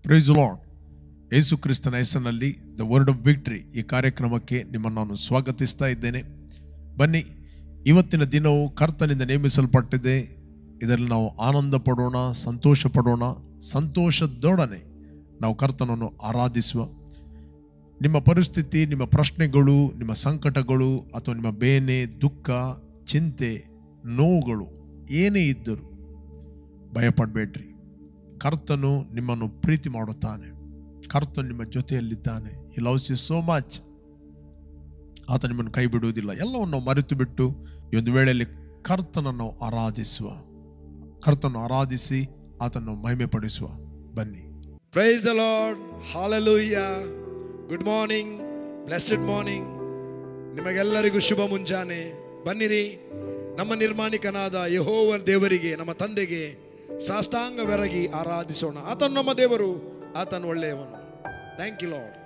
Price lord ಯೇಸು ಕ್ರಿಸ್ತನ ಹೆಸರಿನಲ್ಲಿ the word of victory ಈ ಕಾರ್ಯಕ್ರಮಕ್ಕೆ ನಿಮ್ಮನ್ನು ನಾನು ಸ್ವಾಗತಿಸ್ತಾ ಇದ್ದೇನೆ ಬನ್ನಿ ಇವತ್ತಿನ ದಿನವು ಕರ್ತನಿಂದ ನೇಮಿಸಲ್ಪಟ್ಟಿದೆ ಇದರಲ್ಲಿ ನಾವು ಆನಂದ ಪಡೋಣ ಸಂತೋಷ ಪಡೋಣ ಸಂತೋಷದೊಡನೆ ನಾವು ಕರ್ತನನ್ನು ಆರಾಧಿಸುವ ನಿಮ್ಮ ಪರಿಸ್ಥಿತಿ ನಿಮ್ಮ ಪ್ರಶ್ನೆಗಳು ನಿಮ್ಮ ಸಂಕಟಗಳು ಅಥವಾ ನಿಮ್ಮ ಬೇನೆ ದುಃಖ ಚಿಂತೆ ನೋವುಗಳು ಏನೇ ಇದ್ದರೂ ಭಯಪಡಬೇಡ್ರಿ ಕರ್ತನು ನಿಮ್ಮನ್ನು ಪ್ರೀತಿ ಮಾಡುತ್ತಾನೆ ಕರ್ತನು ನಿಮ್ಮ ಜೊತೆಯಲ್ಲಿದ್ದಾನೆ ಈ ಲವ್ಸ್ ಯು ಸೋ ಮಚ್ ಆತ ನಿಮ್ಮನ್ನು ಕೈ ಬಿಡುವುದಿಲ್ಲ ಎಲ್ಲವನ್ನು ನಾವು ಮರೆತು ಬಿಟ್ಟು ಈ ಒಂದು ವೇಳೆಯಲ್ಲಿ ಕರ್ತನನ್ನು ಆರಾಧಿಸುವ ಕರ್ತನನ್ನು ಆರಾಧಿಸಿ ಆತನ್ನು ಮಹಿಮೆ ಪಡಿಸುವ ಬನ್ನಿ praise the Lord hallelujah good morning blessed morning ನಿಮಗೆಲ್ಲರಿಗೂ ಶುಭ ಮುಂಜಾನೆ ಬನ್ನಿರಿ ನಮ್ಮ ನಿರ್ಮಾಣಿಕನಾದ ಯಹೋವರ್ ದೇವರಿಗೆ ನಮ್ಮ ತಂದೆಗೆ ಸಾಷ್ಟಾಂಗವೆರಗಿ ಆರಾಧಿಸೋಣ ಆತನು ನಮ್ಮ ದೇವರು ಆತನು ಒಳ್ಳೆಯವನು ಥ್ಯಾಂಕ್ ಯು ಲಾರ್ಡ್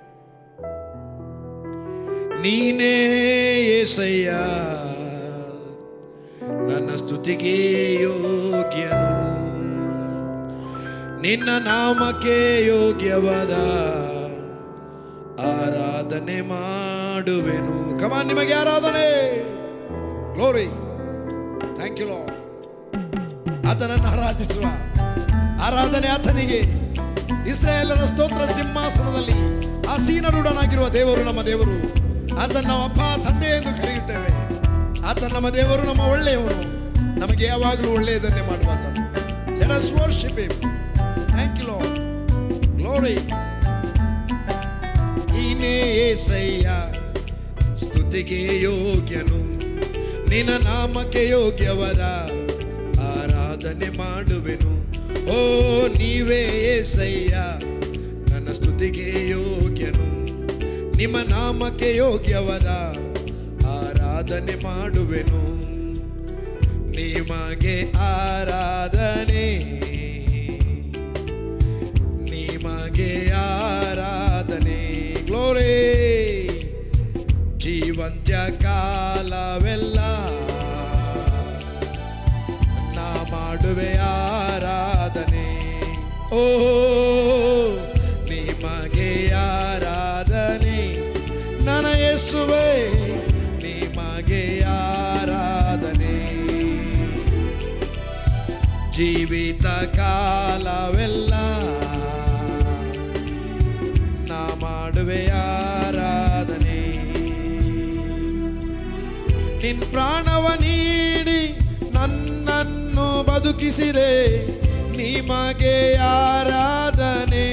ನೀನೇ ಏಸಯ್ಯ ನನ್ನ ಸ್ತುತಿಗೆ ಯೋಗ್ಯನು ನಿನ್ನ ನಾಮಕ್ಕೆ ಯೋಗ್ಯವಾದ ಆರಾಧನೆ ಮಾಡುವೆನು ಕಮಾನ್ ನಿಮಗೆ ಆರಾಧನೆ ಗ್ಲೋರಿ ಥ್ಯಾಂಕ್ ಯು ಲಾರ್ಡ್ ಆತನನ್ನು ಆರಾಧಿಸುವ ಆರಾಧನೆ ಆತನಿಗೆ ಇಸ್ರಾಯೇಲರ ಸ್ತೋತ್ರ ಸಿಂಹಾಸನದಲ್ಲಿ ಆಸೀನರೂಢನಾಗಿರುವ ದೇವರು ನಮ್ಮ ದೇವರು ಆತನ ನಾವು ಅಪ್ಪ ತಂದೆ ಎಂದು ಕರೆಯುತ್ತೇವೆ ಆತ ನಮ್ಮ ದೇವರು ನಮ್ಮ ಒಳ್ಳೆಯವನು ನಮಗೆ ಯಾವಾಗಲೂ ಒಳ್ಳೆಯದನ್ನೇ ಮಾಡುವಾತ let us worship him thank you Lord glory ನೀನೇ ಏಸಯ್ಯ ಸ್ತುತಿಗೆ ಯೋಗ್ಯನು ನಿನ್ನ ನಾಮಕ್ಕೆ ಯೋಗ್ಯವರ ಆರಾಧನೆ ಮಾಡುವೆನು ಓ ನೀವೇ ಏಸಯ್ಯ ನನ್ನ ಸ್ತುತಿಗೆ ಯೋಗ್ಯನು ನಿಮ್ಮ ನಾಮಕ್ಕೆ ಯೋಗ್ಯವರ ಆರಾಧನೆ ಮಾಡುವೆನು ನಿಮಗೆ ಆರಾಧನೆ ನಿಮಗೆ ಆರಾಧನೆ ಗ್ಲೋರಿ ಜೀವಂತ್ಯ ಕಾಲವೆಲ್ಲ ನಾ ಮಾಡುವೆ ಆರಾಧನೆ ಓ ನಿಮಗೆ ಆರಾಧನೆ ನನ್ನ ಯೇಸುವೆ ನಿಮಗೆ ಆರಾಧನೆ ಜೀವಿತ ಕಾಲವೆಲ್ಲ ನಾ ಮಾಡುವೆ ಆರಾಧನೆ ನಿನ್ ಪ್ರಾಣವ ನೀಡಿ ನನ್ನನ್ನು ಬದುಕಿಸಿದೆ ನಿಮಗೆ ಆರಾಧನೆ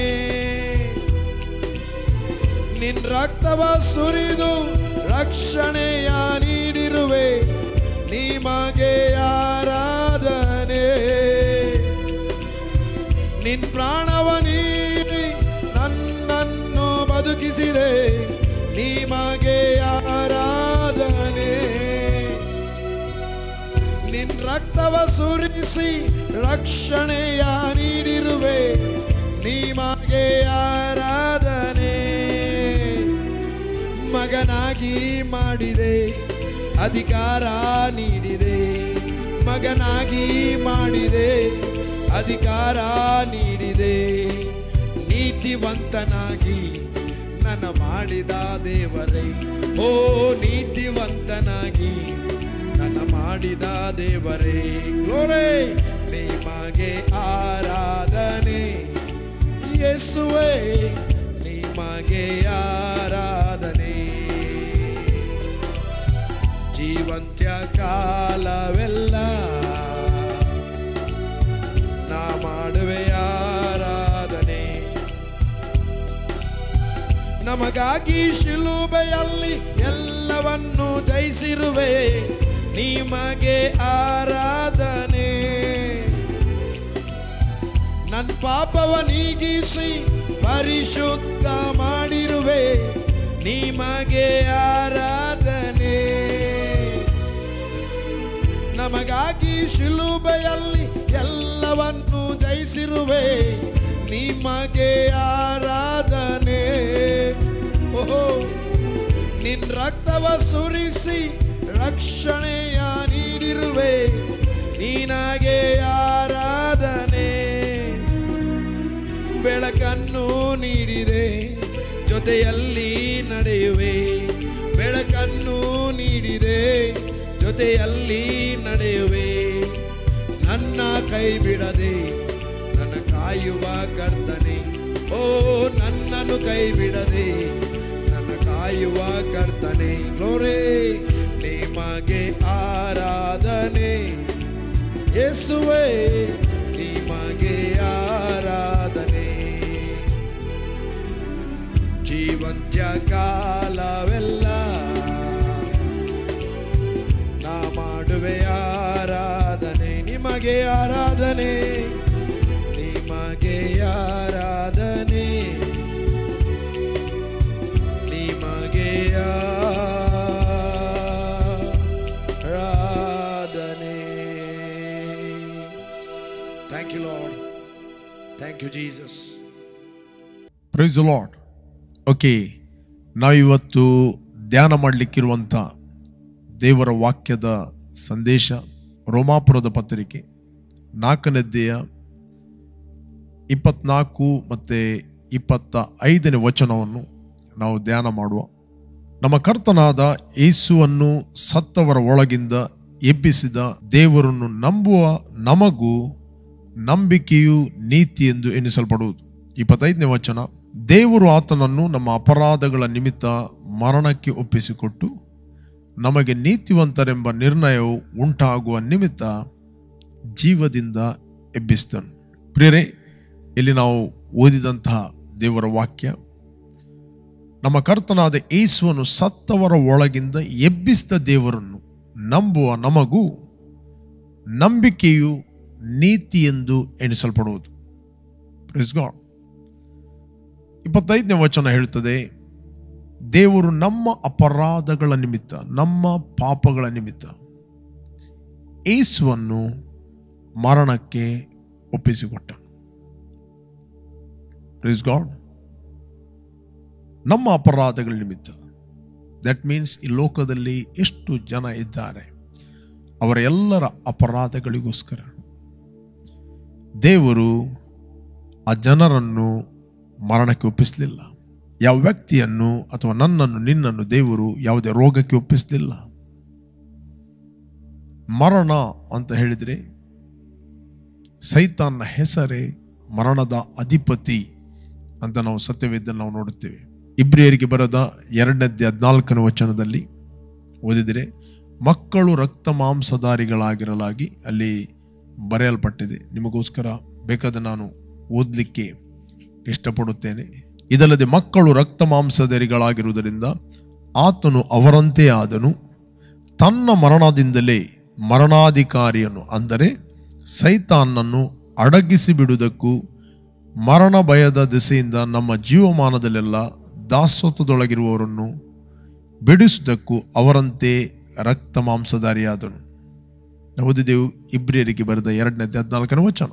ನಿನ್ ರಕ್ತವ ಸುರಿದು ರಕ್ಷಣೆಯ ನೀಡಿರುವೆ ನಿಮಗೆ ಆರಾಧನೆ ನಿನ್ ಪ್ರಾಣವ ನೀಡಿ ನನ್ನನ್ನು ಬದುಕಿಸಿದೆ ನಿಮಗೆ ಆರಾಧನೆ ನಿನ್ ರಕ್ತವ ಸುರಿಸಿ ರಕ್ಷಣೆಯ ನೀಡಿರುವೆ ನಿಮಗೆ ಆರಾಧನೆ ಮಗನಾಗಿ ಮಾಡಿದೆ ಅಧಿಕಾರ ನೀಡಿದೆ ಮಗನಾಗಿ ಮಾಡಿದೆ ಅಧಿಕಾರ ನೀಡಿದೆ ನೀತಿವಂತನಾಗಿ ನನ್ನ ಮಾಡಿದ ದೇವರೇ ಓ ನೀತಿವಂತನಾಗಿ ನನ್ನ ಮಾಡಿದ ದೇವರೇ ಗ್ಲೋರೇ ನಿಮಗೆ ಆರಾಧನೆ ಯೇಸುವೆ ನಿಮಗೆ ಆರಾಧನೆ ಜೀವಂತ್ಯ ಕಾಲವೆಲ್ಲ ನಾ ಮಾಡುವೆ ಆರಾಧನೆ ನಮಗಾಗಿ ಶಿಲುಬೆಯಲ್ಲಿ ಎಲ್ಲವನ್ನು ಜಯಿಸಿರುವೆ ನಿಮಗೆ ಆರಾಧನೆ ನನ್ನ ಪಾಪವ ನೀಗಿಸಿ ಪರಿಶುದ್ಧ ಮಾಡಿರುವೆ ನಿಮಗೆ ಆರಾಧನೆ ನಮಗಾಗಿ ಶಿಲುಬೆಯಲ್ಲಿ ಎಲ್ಲವನ್ನು ಜಯಿಸಿರುವೆ ನಿಮಗೆ ಆರಾಧನೆ ಓಹೋ ನಿನ್ ರಕ್ತವ ಸುರಿಸಿ ರಕ್ಷಣೆಯ ನೀಡಿರುವೆ ನಿನಗೆ ಆರಾಧನೆ ಬೆಳಕನ್ನು ಜೊತೆಯಲ್ಲಿ ನಡೆಯುವೆ ಬೆಳಕನ್ನು ನೀಡಿದೆ ಜೊತೆಯಲ್ಲಿ ನಡೆಯುವೆ ನನ್ನ ಕೈ ಬಿಡದೆ ನನ್ನ ಕಾಯುವ ಕರ್ತನೆ ಓ ನನ್ನನ್ನು ಕೈ ಬಿಡದೆ ನನ್ನ ಕಾಯುವ ಕರ್ತನೆ ಗ್ಲೋರೇ ನಿಮಗೆ ಆರಾಧನೆ ಯೇಸುವೆ ನಿಮಗೆ ಆರಾಧನೆ ಜೀವಂತ್ಯ ಕಾಲವೆಲ್ಲ ನಾ ಮಾಡುವೆ ಆರಾಧನೆ ನಿಮಗೆ ಆರಾಧನೆ ನಿಮಗೆ ಆರಾಧನೆ ನಿಮಗೆ ಆರಾಧನೆ thank you Lord thank you Jesus praise Lord okay ನಾವಿವತ್ತು ಧ್ಯಾನ ಮಾಡಲಿಕ್ಕಿರುವಂಥ ದೇವರ ವಾಕ್ಯದ ಸಂದೇಶ ರೋಮಾಪುರದ ಪತ್ರಿಕೆ ನಾಲ್ಕನೇದ್ದೆಯ ಇಪ್ಪತ್ನಾಲ್ಕು ಮತ್ತು ಇಪ್ಪತ್ತ ಐದನೇ ವಚನವನ್ನು ನಾವು ಧ್ಯಾನ ಮಾಡುವ ನಮ್ಮ ಕರ್ತನಾದ ಯೇಸುವನ್ನು ಸತ್ತವರ ಒಳಗಿಂದ ಎಬ್ಬಿಸಿದ ದೇವರನ್ನು ನಂಬುವ ನಮಗೂ ನಂಬಿಕೆಯು ನೀತಿ ಎಂದು ಎನಿಸಲ್ಪಡುವುದು ಇಪ್ಪತ್ತೈದನೇ ವಚನ ದೇವರು ಆತನನ್ನು ನಮ್ಮ ಅಪರಾಧಗಳ ನಿಮಿತ್ತ ಮರಣಕ್ಕೆ ಒಪ್ಪಿಸಿಕೊಟ್ಟು ನಮಗೆ ನೀತಿವಂತರೆಂಬ ನಿರ್ಣಯವು ಉಂಟಾಗುವ ನಿಮಿತ್ತ ಜೀವದಿಂದ ಎಬ್ಬಿಸಿದನು ಪ್ರಿಯರೇ ಇಲ್ಲಿ ನಾವು ಓದಿದಂತಹ ದೇವರ ವಾಕ್ಯ ನಮ್ಮ ಕರ್ತನಾದ ಯೇಸುವನ್ನು ಸತ್ತವರ ಒಳಗಿಂದ ಎಬ್ಬಿಸಿದ ದೇವರನ್ನು ನಂಬುವ ನಮಗೂ ನಂಬಿಕೆಯು ನೀತಿ ಎಂದು ಎಣಿಸಲ್ಪಡುವುದು ಪ್ರೆಸ್ ಗಾಡ್ ಇಪ್ಪತ್ತೈದನೇ ವಚನ ಹೇಳುತ್ತದೆ ದೇವರು ನಮ್ಮ ಅಪರಾಧಗಳ ನಿಮಿತ್ತ ನಮ್ಮ ಪಾಪಗಳ ನಿಮಿತ್ತ ಏಸುವನ್ನು ಮರಣಕ್ಕೆ ಒಪ್ಪಿಸಿಕೊಟ್ಟನು ಪ್ರೀಸ್ ಗಾಡ್ ನಮ್ಮ ಅಪರಾಧಗಳ ನಿಮಿತ್ತ ದಟ್ ಮೀನ್ಸ್ ಈ ಲೋಕದಲ್ಲಿ ಎಷ್ಟು ಜನ ಇದ್ದಾರೆ ಅವರ ಎಲ್ಲರ ಅಪರಾಧಗಳಿಗೋಸ್ಕರ ದೇವರು ಆ ಜನರನ್ನು ಮರಣಕ್ಕೆ ಒಪ್ಪಿಸಲಿಲ್ಲ ಯಾವ ವ್ಯಕ್ತಿಯನ್ನು ಅಥವಾ ನನ್ನನ್ನು ನಿನ್ನನ್ನು ದೇವರು ಯಾವುದೇ ರೋಗಕ್ಕೆ ಒಪ್ಪಿಸಲಿಲ್ಲ ಮರಣ ಅಂತ ಹೇಳಿದರೆ ಸೈತಾನ್ನ ಹೆಸರೇ ಮರಣದ ಅಧಿಪತಿ ಅಂತ ನಾವು ಸತ್ಯವೇದಲ್ಲಿ ನಾವು ನೋಡುತ್ತೇವೆ ಇಬ್ರಿಯರಿಗೆ ಬರದ ಎರಡನೇದ್ದೆ ಹದಿನಾಲ್ಕನೇ ವಚನದಲ್ಲಿ ಓದಿದರೆ ಮಕ್ಕಳು ರಕ್ತ ಮಾಂಸಧಾರಿಗಳಾಗಿರಲಾಗಿ ಅಲ್ಲಿ ಬರೆಯಲ್ಪಟ್ಟಿದೆ ನಿಮಗೋಸ್ಕರ ಬೇಕಾದ ನಾನು ಓದಲಿಕ್ಕೆ ಇಷ್ಟಪಡುತ್ತೇನೆ ಇದಲ್ಲದೆ ಮಕ್ಕಳು ರಕ್ತ ಮಾಂಸಧಾರಿಗಳಾಗಿರುವುದರಿಂದ ಆತನು ಅವರಂತೆ ಆದನು ತನ್ನ ಮರಣದಿಂದಲೇ ಮರಣಾಧಿಕಾರಿಯನ್ನು ಅಂದರೆ ಸೈತಾನನ್ನು ಅಡಗಿಸಿ ಬಿಡುವುದಕ್ಕೂ ಮರಣ ಭಯದ ದಿಸೆಯಿಂದ ನಮ್ಮ ಜೀವಮಾನದಲ್ಲೆಲ್ಲ ದಾಸತ್ವದೊಳಗಿರುವವರನ್ನು ಬಿಡಿಸುವುದಕ್ಕೂ ಅವರಂತೆ ರಕ್ತ ಮಾಂಸಧಾರಿಯಾದನು ನಾವು ಓದಿದೆವು ಇಬ್ರಿಯರಿಗೆ ಬರೆದ ಎರಡನೇ ಹದಿನಾಲ್ಕನೇ ವಚನ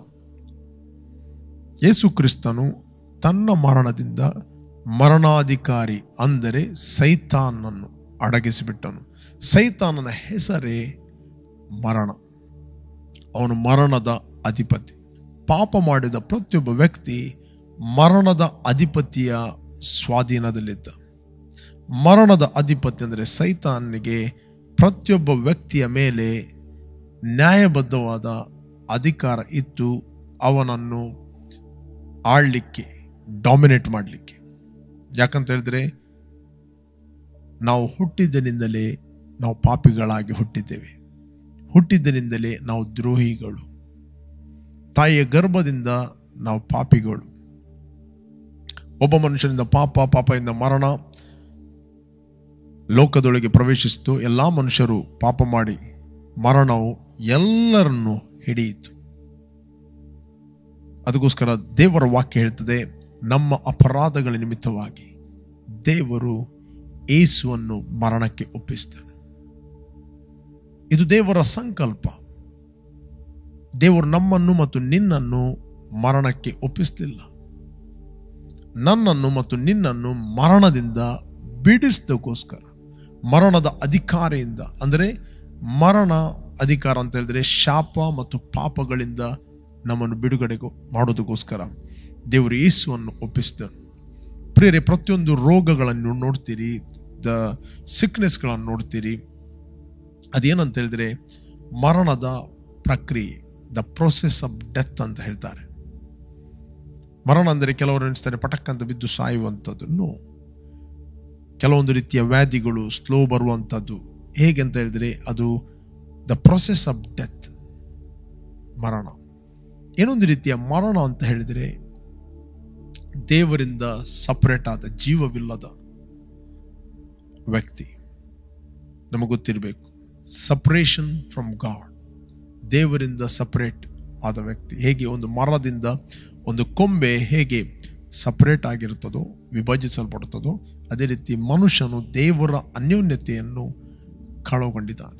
ಯೇಸು ಕ್ರಿಸ್ತನು ತನ್ನ ಮರಣದಿಂದ ಮರಣಾಧಿಕಾರಿ ಅಂದರೆ ಸೈತಾನನ್ನು ಅಡಗಿಸಿಬಿಟ್ಟನು ಸೈತಾನನ ಹೆಸರೇ ಮರಣ ಅವನು ಮರಣದ ಅಧಿಪತಿ ಪಾಪ ಮಾಡಿದ ಪ್ರತಿಯೊಬ್ಬ ವ್ಯಕ್ತಿ ಮರಣದ ಅಧಿಪತಿಯ ಸ್ವಾಧೀನದಲ್ಲಿದ್ದ ಮರಣದ ಅಧಿಪತಿ ಅಂದರೆ ಸೈತಾನಿಗೆ ಪ್ರತಿಯೊಬ್ಬ ವ್ಯಕ್ತಿಯ ಮೇಲೆ ನ್ಯಾಯಬದ್ಧವಾದ ಅಧಿಕಾರ ಇತ್ತು ಅವನನ್ನು ಆಳಲಿಕ್ಕೆ ಡಾಮಿನೇಟ್ ಮಾಡಲಿಕ್ಕೆ ಯಾಕಂತ ಹೇಳಿದ್ರೆ ನಾವು ಹುಟ್ಟಿದ್ದನಿಂದಲೇ ನಾವು ಪಾಪಿಗಳಾಗಿ ಹುಟ್ಟಿದ್ದೇವೆ ಹುಟ್ಟಿದ್ದನಿಂದಲೇ ನಾವು ದ್ರೋಹಿಗಳು ತಾಯಿಯ ಗರ್ಭದಿಂದ ನಾವು ಪಾಪಿಗಳು ಒಬ್ಬ ಮನುಷ್ಯನಿಂದ ಪಾಪ ಪಾಪದಿಂದ ಮರಣ ಲೋಕದೊಳಗೆ ಪ್ರವೇಶಿಸಿತು ಎಲ್ಲ ಮನುಷ್ಯರು ಪಾಪ ಮಾಡಿ ಮರಣವು ಎಲ್ಲರನ್ನು ಹಿಡಿಯಿತು ಅದಕ್ಕೋಸ್ಕರ ದೇವರ ವಾಕ್ಯ ಹೇಳ್ತದೆ ನಮ್ಮ ಅಪರಾಧಗಳ ನಿಮಿತ್ತವಾಗಿ ದೇವರು ಏಸುವನ್ನು ಮರಣಕ್ಕೆ ಒಪ್ಪಿಸಿದನು ಇದು ದೇವರ ಸಂಕಲ್ಪ ದೇವರು ನಮ್ಮನ್ನು ಮತ್ತು ನಿನ್ನನ್ನು ಮರಣಕ್ಕೆ ಒಪ್ಪಿಸಲಿಲ್ಲ ನನ್ನನ್ನು ಮತ್ತು ನಿನ್ನನ್ನು ಮರಣದಿಂದ ಬಿಡಿಸೋದಕ್ಕೋಸ್ಕರ ಮರಣದ ಅಧಿಕಾರಿಯಿಂದ ಅಂದರೆ ಮರಣ ಅಧಿಕಾರ ಅಂತ ಹೇಳಿದ್ರೆ ಶಾಪ ಮತ್ತು ಪಾಪಗಳಿಂದ ನಮ್ಮನ್ನು ಬಿಡುಗಡೆ ಮಾಡೋದಕ್ಕೋಸ್ಕರ ದೇವರು ಯೇಸುವನ್ನು ಒಪ್ಪಿಸಿದನು ಪ್ರಿಯರೇ ಪ್ರತಿಯೊಂದು ರೋಗಗಳನ್ನು ನೋಡ್ತೀರಿ ದ ಸಿಕ್ನೆಸ್ಗಳನ್ನು ನೋಡ್ತೀರಿ ಅದೇನಂತ ಹೇಳಿದ್ರೆ ಮರಣದ ಪ್ರಕ್ರಿಯೆ ದ ಪ್ರೊಸೆಸ್ ಆಫ್ ಡೆತ್ ಅಂತ ಹೇಳ್ತಾರೆ ಮರಣ ಅಂದರೆ ಕೆಲವರು ಎಣಿಸ್ತಾರೆ ಪಟಕ್ ಅಂತ ಬಿದ್ದು ಸಾಯುವಂಥದ್ದು ಕೆಲವೊಂದು ರೀತಿಯ ವ್ಯಾಧಿಗಳು ಸ್ಲೋ ಬರುವಂಥದ್ದು ಹೇಗೆ ಅಂತ ಹೇಳಿದ್ರೆ ಅದು ದ ಪ್ರೊಸೆಸ್ ಆಫ್ ಡೆತ್ ಮರಣ ಏನೊಂದು ರೀತಿಯ ಮರಣ ಅಂತ ಹೇಳಿದರೆ ದೇವರಿಂದ ಸಪರೇಟ್ ಆದ ಜೀವವಿಲ್ಲದ ವ್ಯಕ್ತಿ ನಮಗೆ ಗೊತ್ತಿರಬೇಕು ಸಪ್ರೇಷನ್ ಫ್ರಮ್ ಗಾಡ್ ದೇವರಿಂದ ಸಪರೇಟ್ ಆದ ವ್ಯಕ್ತಿ ಹೇಗೆ ಒಂದು ಮರದಿಂದ ಒಂದು ಕೊಂಬೆ ಹೇಗೆ ಸಪರೇಟ್ ಆಗಿರುತ್ತದೋ ವಿಭಜಿಸಲ್ಪಡುತ್ತದೋ ಅದೇ ರೀತಿ ಮನುಷ್ಯನು ದೇವರ ಅನ್ಯೋನ್ಯತೆಯನ್ನು ಕಳಗೊಂಡಿದ್ದಾನೆ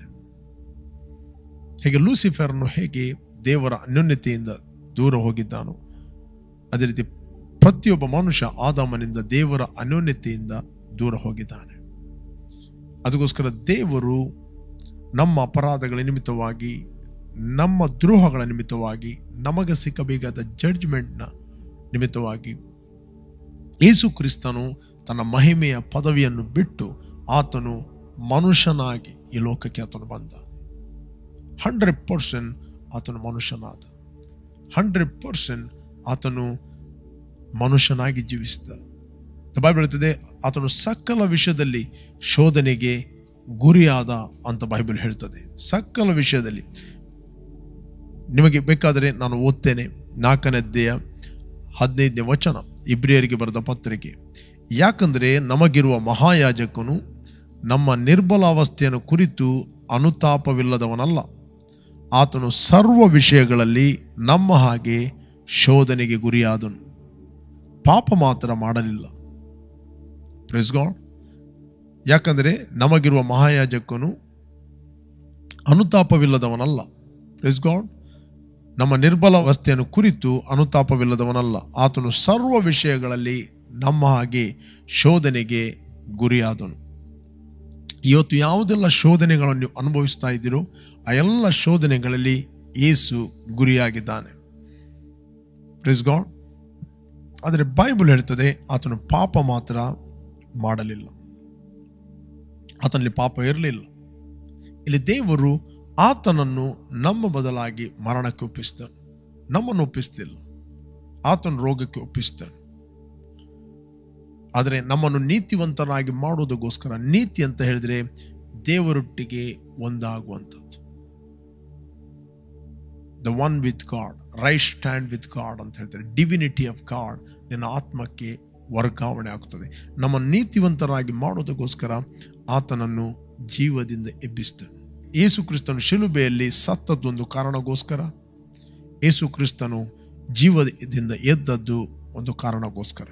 ಹೇಗೆ ಲೂಸಿಫರ್ನು ಹೇಗೆ ದೇವರ ಅನ್ಯೋನ್ಯತೆಯಿಂದ ದೂರ ಹೋಗಿದ್ದಾನೋ ಅದೇ ರೀತಿ ಪ್ರತಿಯೊಬ್ಬ ಮನುಷ್ಯ ಆದಾಮನಿಂದ ದೇವರ ಅನ್ಯೋನ್ಯತೆಯಿಂದ ದೂರ ಹೋಗಿದ್ದಾನೆ ಅದಕ್ಕೋಸ್ಕರ ದೇವರು ನಮ್ಮ ಅಪರಾಧಗಳ ನಿಮಿತ್ತವಾಗಿ ನಮ್ಮ ದ್ರೋಹಗಳ ನಿಮಿತ್ತವಾಗಿ ನಮಗೆ ಸಿಕ್ಕಬೇಕಾದ ಜಡ್ಜ್ಮೆಂಟ್ನ ನಿಮಿತ್ತವಾಗಿ ಯೇಸು ಕ್ರಿಸ್ತನು ತನ್ನ ಮಹಿಮೆಯ ಪದವಿಯನ್ನು ಬಿಟ್ಟು ಆತನು ಮನುಷ್ಯನಾಗಿ ಈ ಲೋಕಕ್ಕೆ ಆತನು ಬಂದ ಹಂಡ್ರೆಡ್ ಪರ್ಸೆಂಟ್ ಆತನು ಮನುಷ್ಯನಾದ ಹಂಡ್ರೆಡ್ ಪರ್ಸೆಂಟ್ ಆತನು ಮನುಷ್ಯನಾಗಿ ಜೀವಿಸಿದ ಬೈಬಲ್ ಹೇಳ್ತದೆ ಆತನು ಸಕಲ ವಿಷಯದಲ್ಲಿ ಶೋಧನೆಗೆ ಗುರಿಯಾದ ಅಂತ ಬೈಬಲ್ ಹೇಳ್ತದೆ ಸಕಲ ವಿಷಯದಲ್ಲಿ ನಿಮಗೆ ಬೇಕಾದರೆ ನಾನು ಓದ್ತೇನೆ ನಾಲ್ಕನೇದ್ದೆಯ ಹದಿನೈದನೇ ವಚನ ಇಬ್ರಿಯರಿಗೆ ಬರೆದ ಪತ್ರಿಕೆ ಯಾಕಂದರೆ ನಮಗಿರುವ ಮಹಾಯಾಜಕನು ನಮ್ಮ ನಿರ್ಬಲಾವಸ್ಥೆಯನ್ನು ಕುರಿತು ಅನುತಾಪವಿಲ್ಲದವನಲ್ಲ ಆತನು ಸರ್ವ ವಿಷಯಗಳಲ್ಲಿ ನಮ್ಮ ಹಾಗೆ ಶೋಧನೆಗೆ ಗುರಿಯಾದನು ಪಾಪ ಮಾತ್ರ ಮಾಡಲಿಲ್ಲ ಪ್ರೆಸ್ ಗಾಡ್ ಯಾಕಂದರೆ ನಮಗಿರುವ ಮಹಾಯಾಜಕನು ಅನುತಾಪವಿಲ್ಲದವನಲ್ಲ ಪ್ರೆಸ್ ಗಾಡ್ ನಮ್ಮ ನಿರ್ಬಲ ಅವಸ್ಥೆಯನ್ನು ಕುರಿತು ಅನುತಾಪವಿಲ್ಲದವನಲ್ಲ ಆತನು ಸರ್ವ ವಿಷಯಗಳಲ್ಲಿ ನಮ್ಮ ಹಾಗೆ ಶೋಧನೆಗೆ ಗುರಿಯಾದನು ಇವತ್ತು ಯಾವುದೆಲ್ಲ ಶೋಧನೆಗಳನ್ನು ನೀವು ಅನುಭವಿಸ್ತಾ ಇದ್ದೀರೋ ಆ ಎಲ್ಲ ಶೋಧನೆಗಳಲ್ಲಿ ಏಸು ಗುರಿಯಾಗಿದ್ದಾನೆ ಪ್ರೆಸ್ ಗಾಡ್ ಆದರೆ ಬೈಬಲ್ ಹೇಳ್ತದೆ ಆತನು ಪಾಪ ಮಾತ್ರ ಮಾಡಲಿಲ್ಲ ಆತನಲ್ಲಿ ಪಾಪ ಇರಲಿಲ್ಲ ಇಲ್ಲಿ ದೇವರು ಆತನನ್ನು ನಮ್ಮ ಬದಲಾಗಿ ಮರಣಕ್ಕೆ ಒಪ್ಪಿಸಿದನು ನಮ್ಮನ್ನು ಒಪ್ಪಿಸಲಿಲ್ಲ ಆತನ ರೋಗಕ್ಕೆ ಒಪ್ಪಿಸಿದನು ಆದರೆ ನಮ್ಮನ್ನು ನೀತಿವಂತರಾಗಿ ಮಾಡುವುದಕ್ಕೋಸ್ಕರ ನೀತಿ ಅಂತ ಹೇಳಿದ್ರೆ ದೇವರೊಟ್ಟಿಗೆ ಒಂದಾಗುವಂಥದ್ದು the one with God right stand with God ಅಂತ ಹೇಳ್ತಾರೆ ಡಿವಿನಿಟಿ ಆಫ್ ಗಾಡ್ ನಿನ್ನ ಆತ್ಮಕ್ಕೆ ವರ್ಗಾವಣೆ ಆಗ್ತದೆ ನಮ್ಮ ನೀತಿವಂತರಾಗಿ ಮಾಡೋದಕ್ಕೋಸ್ಕರ ಆತನನ್ನು ಜೀವದಿಂದ ಎಬ್ಬಿಸಿದನು ಯೇಸು ಕ್ರಿಸ್ತನು ಶಿಲುಬೆಯಲ್ಲಿ ಸತ್ತದ್ದೊಂದು ಕಾರಣಕ್ಕೋಸ್ಕರ ಯೇಸು ಕ್ರಿಸ್ತನು ಜೀವದಿಂದ ಎದ್ದದ್ದು ಒಂದು ಕಾರಣಕ್ಕೋಸ್ಕರ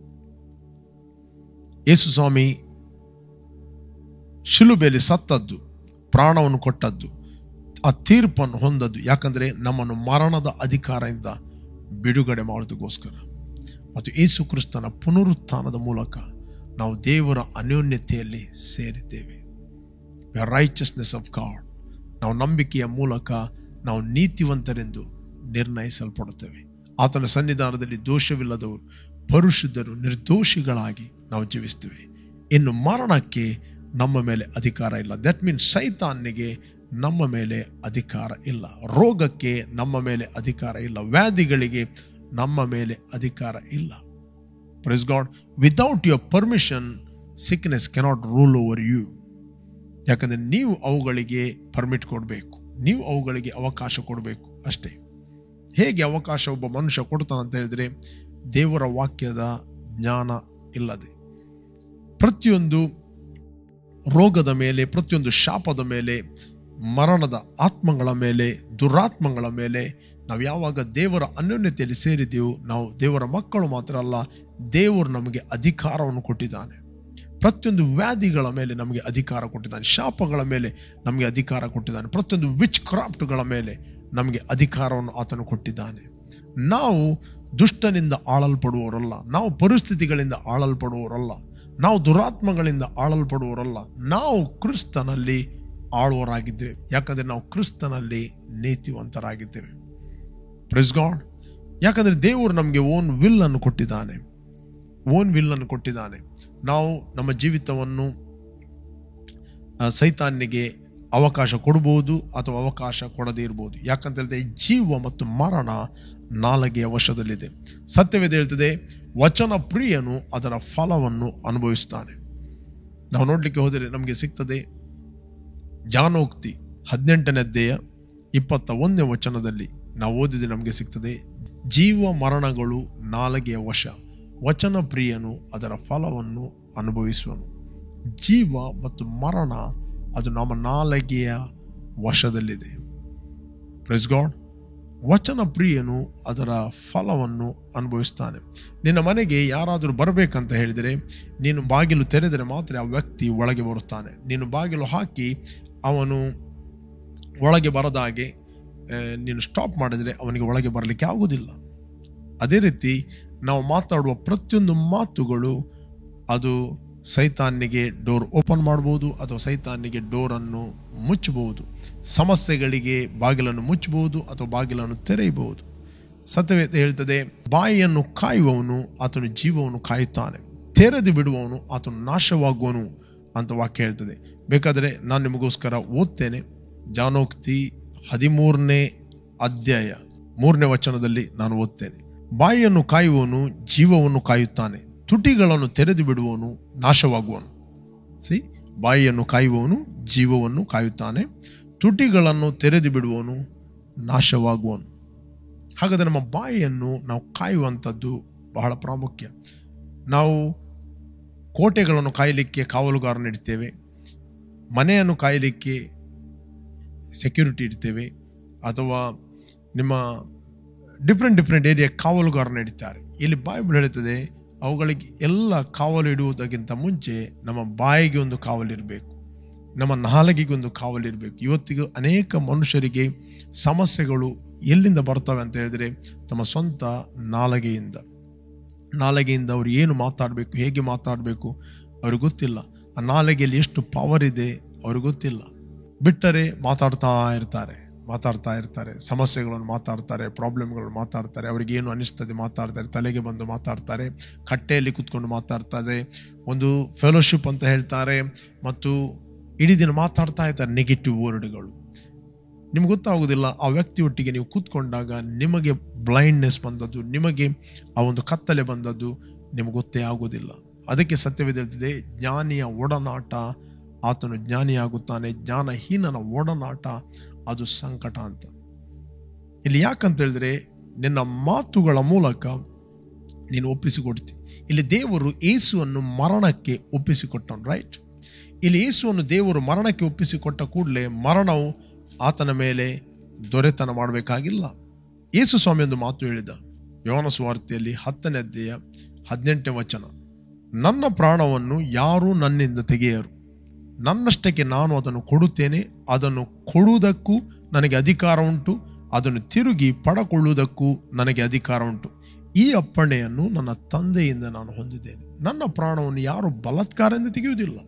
ಯೇಸು ಸ್ವಾಮಿ ಶಿಲುಬೆಯಲ್ಲಿ ಸತ್ತದ್ದು ಪ್ರಾಣವನ್ನು ಕೊಟ್ಟದ್ದು ಆ ತೀರ್ಪನ್ನು ಹೊಂದದ್ದು ಯಾಕಂದರೆ ನಮ್ಮನ್ನು ಮರಣದ ಅಧಿಕಾರದಿಂದ ಬಿಡುಗಡೆ ಮಾಡೋದಕ್ಕೋಸ್ಕರ ಮತ್ತು ಯೇಸು ಕ್ರಿಸ್ತನ ಪುನರುತ್ಥಾನದ ಮೂಲಕ ನಾವು ದೇವರ ಅನ್ಯೋನ್ಯತೆಯಲ್ಲಿ ಸೇರಿದ್ದೇವೆ ರೈಚಸ್ನೆಸ್ ಆಫ್ ಗಾಡ್ ನಾವು ನಂಬಿಕೆಯ ಮೂಲಕ ನಾವು ನೀತಿವಂತರೆಂದು ನಿರ್ಣಯಿಸಲ್ಪಡುತ್ತೇವೆ ಆತನ ಸನ್ನಿಧಾನದಲ್ಲಿ ದೋಷವಿಲ್ಲದವರು ಪರಿಶುದ್ಧರು ನಿರ್ದೋಷಿಗಳಾಗಿ ನಾವು ಜೀವಿಸ್ತೇವೆ ಇನ್ನು ಮರಣಕ್ಕೆ ನಮ್ಮ ಮೇಲೆ ಅಧಿಕಾರ ಇಲ್ಲ ದಟ್ ಮೀನ್ಸ್ ಸೈತಾನ್ನಿಗೆ ನಮ್ಮ ಮೇಲೆ ಅಧಿಕಾರ ಇಲ್ಲ ರೋಗಕ್ಕೆ ನಮ್ಮ ಮೇಲೆ ಅಧಿಕಾರ ಇಲ್ಲ ವ್ಯಾಧಿಗಳಿಗೆ ನಮ್ಮ ಮೇಲೆ ಅಧಿಕಾರ ಇಲ್ಲ praise God without your permission sickness cannot rule over you ಯಾಕಂದರೆ ನೀವು ಅವುಗಳಿಗೆ ಪರ್ಮಿಟ್ ಕೊಡಬೇಕು ನೀವು ಅವುಗಳಿಗೆ ಅವಕಾಶ ಕೊಡಬೇಕು ಅಷ್ಟೇ ಹೇಗೆ ಅವಕಾಶ ಒಬ್ಬ ಮನುಷ್ಯ ಕೊಡ್ತಾನಂತ ಹೇಳಿದರೆ ದೇವರ ವಾಕ್ಯದ ಜ್ಞಾನ ಇಲ್ಲದೆ ಪ್ರತಿಯೊಂದು ರೋಗದ ಮೇಲೆ ಪ್ರತಿಯೊಂದು ಶಾಪದ ಮೇಲೆ ಮರಣದ ಆತ್ಮಗಳ ಮೇಲೆ ದುರಾತ್ಮಗಳ ಮೇಲೆ ನಾವು ಯಾವಾಗ ದೇವರ ಅನ್ಯೋನ್ಯತೆಯಲ್ಲಿ ಸೇರಿದೆವು ನಾವು ದೇವರ ಮಕ್ಕಳು ಮಾತ್ರ ಅಲ್ಲ ದೇವರು ನಮಗೆ ಅಧಿಕಾರವನ್ನು ಕೊಟ್ಟಿದ್ದಾನೆ ಪ್ರತಿಯೊಂದು ವ್ಯಾಧಿಗಳ ಮೇಲೆ ನಮಗೆ ಅಧಿಕಾರ ಕೊಟ್ಟಿದ್ದಾನೆ ಶಾಪಗಳ ಮೇಲೆ ನಮಗೆ ಅಧಿಕಾರ ಕೊಟ್ಟಿದ್ದಾನೆ ಪ್ರತಿಯೊಂದು ವಿಚ್ ಕ್ರಾಫ್ಟ್ಗಳ ಮೇಲೆ ನಮಗೆ ಅಧಿಕಾರವನ್ನು ಆತನು ಕೊಟ್ಟಿದ್ದಾನೆ ನಾವು ದುಷ್ಟನಿಂದ ಆಳಲ್ಪಡುವವರಲ್ಲ ನಾವು ಪರಿಸ್ಥಿತಿಗಳಿಂದ ಆಳಲ್ಪಡುವವರಲ್ಲ ನಾವು ದುರಾತ್ಮಗಳಿಂದ ಆಳಲ್ಪಡುವವರಲ್ಲ ನಾವು ಕ್ರಿಸ್ತನಲ್ಲಿ ಆಳುವರಾಗಿದ್ದೇವೆ ಯಾಕಂದರೆ ನಾವು ಕ್ರಿಸ್ತನಲ್ಲಿ ನೀತಿವಂತರಾಗಿದ್ದೇವೆ ಪ್ರೆಸ್ ಗಾಡ್ ಯಾಕಂದರೆ ದೇವರು ನಮಗೆ ಓನ್ ವಿಲ್ ಅನ್ನು ಕೊಟ್ಟಿದ್ದಾನೆ ಓನ್ ವಿಲ್ಲನ್ನು ಕೊಟ್ಟಿದ್ದಾನೆ ನಾವು ನಮ್ಮ ಜೀವಿತವನ್ನು ಆ, ಸೈತಾನ್ನಿಗೆ ಅವಕಾಶ ಕೊಡ್ಬೋದು ಅಥವಾ ಅವಕಾಶ ಕೊಡದೇ ಇರ್ಬೋದು ಯಾಕಂತ ಹೇಳಿದ್ರೆ ಜೀವ ಮತ್ತು ಮರಣ ನಾಲಗೆಯ ವಶದಲ್ಲಿದೆ ಸತ್ಯವೇದ ಹೇಳ್ತದೆ ವಚನ ಪ್ರಿಯನು ಅದರ ಫಲವನ್ನು ಅನುಭವಿಸ್ತಾನೆ ನಾವು ನೋಡಲಿಕ್ಕೆ ಹೋದರೆ ನಮಗೆ ಸಿಗ್ತದೆ ಜಾನೋಕ್ತಿ ಹದಿನೆಂಟನೇ ಅಧ್ಯಾಯ ಇಪ್ಪತ್ತ ಒಂದನೇ ವಚನದಲ್ಲಿ ನಾವು ಓದಿದ್ರೆ ನಮಗೆ ಸಿಗ್ತದೆ ಜೀವ ಮರಣಗಳು ನಾಲಗೆಯ ವಶ ವಚನ ಪ್ರಿಯನು ಅದರ ಫಲವನ್ನು ಅನುಭವಿಸುವನು ಜೀವ ಮತ್ತು ಮರಣ ಅದು ನಮ್ಮ ನಾಲಗೆಯ ವಶದಲ್ಲಿದೆ ಪ್ರೆಸ್ ಗಾಡ್ ವಚನ ಪ್ರಿಯನು ಅದರ ಫಲವನ್ನು ಅನುಭವಿಸ್ತಾನೆ ನಿನ್ನ ಮನೆಗೆ ಯಾರಾದರೂ ಬರಬೇಕಂತ ಹೇಳಿದರೆ ನೀನು ಬಾಗಿಲು ತೆರೆದರೆ ಮಾತ್ರ ಆ ವ್ಯಕ್ತಿ ಒಳಗೆ ಬರುತ್ತಾನೆ ನೀನು ಬಾಗಿಲು ಹಾಕಿ ಅವನು ಒಳಗೆ ಬರದ ಹಾಗೆ ಆ, ನೀನು ಸ್ಟಾಪ್ ಮಾಡಿದರೆ ಅವನಿಗೆ ಒಳಗೆ ಬರಲಿಕ್ಕೆ ಆಗುವುದಿಲ್ಲ ಅದೇ ರೀತಿ ನಾವು ಮಾತಾಡುವ ಪ್ರತಿಯೊಂದು ಮಾತುಗಳು ಅದು ಸೈತಾನ್ನಿಗೆ ಡೋರ್ ಓಪನ್ ಮಾಡ್ಬೋದು ಅಥವಾ ಸೈತಾನ್ನಿಗೆ ಡೋರನ್ನು ಮುಚ್ಚಬಹುದು ಸಮಸ್ಯೆಗಳಿಗೆ ಬಾಗಿಲನ್ನು ಮುಚ್ಚಬಹುದು ಅಥವಾ ಬಾಗಿಲನ್ನು ತೆರೆಯಬಹುದು ಸತ್ಯವೇದ ಹೇಳ್ತದೆ ಬಾಯಿಯನ್ನು ಕಾಯುವವನು ಆತನು ಜೀವವನ್ನು ಕಾಯುತ್ತಾನೆ ತೆರೆದು ಬಿಡುವವನು ಆತನು ನಾಶವಾಗುವನು ಅಂತ ವಾಕ್ಯ ಹೇಳ್ತದೆ ಬೇಕಾದರೆ ನಾನು ನಿಮಗೋಸ್ಕರ ಓದ್ತೇನೆ ಜಾನೋಕ್ತಿ ಹದಿಮೂರನೇ ಅಧ್ಯಾಯ ಮೂರನೇ ವಚನದಲ್ಲಿ ನಾನು ಓದ್ತೇನೆ ಬಾಯಿಯನ್ನು ಕಾಯುವವನು ಜೀವವನ್ನು ಕಾಯುತ್ತಾನೆ ತುಟಿಗಳನ್ನು ತೆರೆದು ಬಿಡುವವನು ನಾಶವಾಗುವನು ಸಿ ಬಾಯಿಯನ್ನು ಕಾಯುವವನು ಜೀವವನ್ನು ಕಾಯುತ್ತಾನೆ ತುಟಿಗಳನ್ನು ತೆರೆದು ಬಿಡುವವನು ನಾಶವಾಗುವನು ಹಾಗಾದರೆ ನಮ್ಮ ಬಾಯಿಯನ್ನು ನಾವು ಕಾಯುವಂಥದ್ದು ಬಹಳ ಪ್ರಾಮುಖ್ಯ ನಾವು ಕೋಟೆಗಳನ್ನು ಕಾಯಲಿಕ್ಕೆ ಕಾವಲುಗಾರನ ಇಡ್ತೇವೆ ಮನೆಯನ್ನು ಕಾಯಲಿಕ್ಕೆ ಸೆಕ್ಯೂರಿಟಿ ಇಡ್ತೇವೆ ಅಥವಾ ನಿಮ್ಮ ಡಿಫ್ರೆಂಟ್ ಡಿಫ್ರೆಂಟ್ ಏರಿಯಾ ಕಾವಲುಗಾರನ ಇಡ್ತಾರೆ ಇಲ್ಲಿ ಬೈಬಲ್ ಹೇಳುತ್ತದೆ ಅವುಗಳಿಗೆ ಎಲ್ಲ ಕಾವಲು ಇಡುವುದಕ್ಕಿಂತ ಮುಂಚೆ ನಮ್ಮ ಬಾಯಿಗೆ ಒಂದು ಕಾವಲಿರಬೇಕು ನಮ್ಮ ನಾಲಿಗೆಗೆ ಒಂದು ಕಾವಲಿರಬೇಕು ಇವತ್ತಿಗೂ ಅನೇಕ ಮನುಷ್ಯರಿಗೆ ಸಮಸ್ಯೆಗಳು ಎಲ್ಲಿಂದ ಬರ್ತವೆ ಅಂತ ಹೇಳಿದರೆ ತಮ್ಮ ಸ್ವಂತ ನಾಲಗೆಯಿಂದ ನಾಲಿಗೆಯಿಂದ ಅವ್ರು ಏನು ಮಾತಾಡಬೇಕು ಹೇಗೆ ಮಾತಾಡಬೇಕು ಅವ್ರಿಗೆ ಗೊತ್ತಿಲ್ಲ ಆ ನಾಲಿಗೆಯಲ್ಲಿ ಎಷ್ಟು ಪವರ್ ಇದೆ ಅವ್ರಿಗೆ ಗೊತ್ತಿಲ್ಲ ಬಿಟ್ಟರೆ ಮಾತಾಡ್ತಾ ಇರ್ತಾರೆ ಮಾತಾಡ್ತಾ ಇರ್ತಾರೆ ಸಮಸ್ಯೆಗಳನ್ನು ಮಾತಾಡ್ತಾರೆ ಪ್ರಾಬ್ಲಮ್ಗಳನ್ನು ಮಾತಾಡ್ತಾರೆ ಅವ್ರಿಗೆ ಏನು ಅನಿಸ್ತದೆ ಮಾತಾಡ್ತಾರೆ ತಲೆಗೆ ಬಂದು ಮಾತಾಡ್ತಾರೆ ಕಟ್ಟೆಯಲ್ಲಿ ಕೂತ್ಕೊಂಡು ಮಾತಾಡ್ತಾರೆ ಒಂದು ಫೆಲೋಶಿಪ್ ಅಂತ ಹೇಳ್ತಾರೆ ಮತ್ತು ಇಡೀ ದಿನ ಮಾತಾಡ್ತಾ ಇರ್ತಾರೆ ನೆಗೆಟಿವ್ ವರ್ಡ್ಗಳು ನಿಮ್ಗೆ ಗೊತ್ತಾಗೋದಿಲ್ಲ ಆ ವ್ಯಕ್ತಿಯೊಟ್ಟಿಗೆ ನೀವು ಕೂತ್ಕೊಂಡಾಗ ನಿಮಗೆ ಬ್ಲೈಂಡ್ನೆಸ್ ಬಂದದ್ದು ನಿಮಗೆ ಆ ಒಂದು ಕತ್ತಲೆ ಬಂದದ್ದು ನಿಮಗೆ ಗೊತ್ತೇ ಆಗೋದಿಲ್ಲ ಅದಕ್ಕೆ ಸತ್ಯವಿದೆ ಹೇಳ್ತಿದೆ ಜ್ಞಾನಿಯ ಒಡನಾಟ ಆತನು ಜ್ಞಾನಿಯಾಗುತ್ತಾನೆ ಜ್ಞಾನಹೀನನ ಒಡನಾಟ ಅದು ಸಂಕಟ ಅಂತ ಇಲ್ಲಿ ಯಾಕಂತ ಹೇಳಿದ್ರೆ ನಿನ್ನ ಮಾತುಗಳ ಮೂಲಕ ನೀನು ಒಪ್ಪಿಸಿಕೊಡ್ತಿ ಇಲ್ಲಿ ದೇವರು ಏಸುವನ್ನು ಮರಣಕ್ಕೆ ಒಪ್ಪಿಸಿಕೊಟ್ಟನು ರೈಟ್ ಇಲ್ಲಿ ಯೇಸುವನ್ನು ದೇವರು ಮರಣಕ್ಕೆ ಒಪ್ಪಿಸಿಕೊಟ್ಟ ಕೂಡಲೇ ಮರಣವು ಆತನ ಮೇಲೆ ದೊರೆತನ ಮಾಡಬೇಕಾಗಿಲ್ಲ ಯೇಸು ಸ್ವಾಮಿ ಒಂದು ಮಾತು ಹೇಳಿದ ಯೋನ ಸುವಾರ್ತೆಯಲ್ಲಿ ಹತ್ತನೇ ಅಧ್ಯಾಯ ಹದಿನೆಂಟನೇ ವಚನ ನನ್ನ ಪ್ರಾಣವನ್ನು ಯಾರೂ ನನ್ನಿಂದ ತೆಗೆಯರು ನನ್ನಷ್ಟಕ್ಕೆ ನಾನು ಅದನ್ನು ಕೊಡುತ್ತೇನೆ ಅದನ್ನು ಕೊಡುವುದಕ್ಕೂ ನನಗೆ ಅಧಿಕಾರ ಉಂಟು ಅದನ್ನು ತಿರುಗಿ ಪಡಕೊಳ್ಳುವುದಕ್ಕೂ ನನಗೆ ಅಧಿಕಾರ ಉಂಟು ಈ ಅಪ್ಪಣೆಯನ್ನು ನನ್ನ ತಂದೆಯಿಂದ ನಾನು ಹೊಂದಿದ್ದೇನೆ ನನ್ನ ಪ್ರಾಣವನ್ನು ಯಾರು ಬಲಾತ್ಕಾರದಿಂದ ತೆಗೆಯುವುದಿಲ್ಲ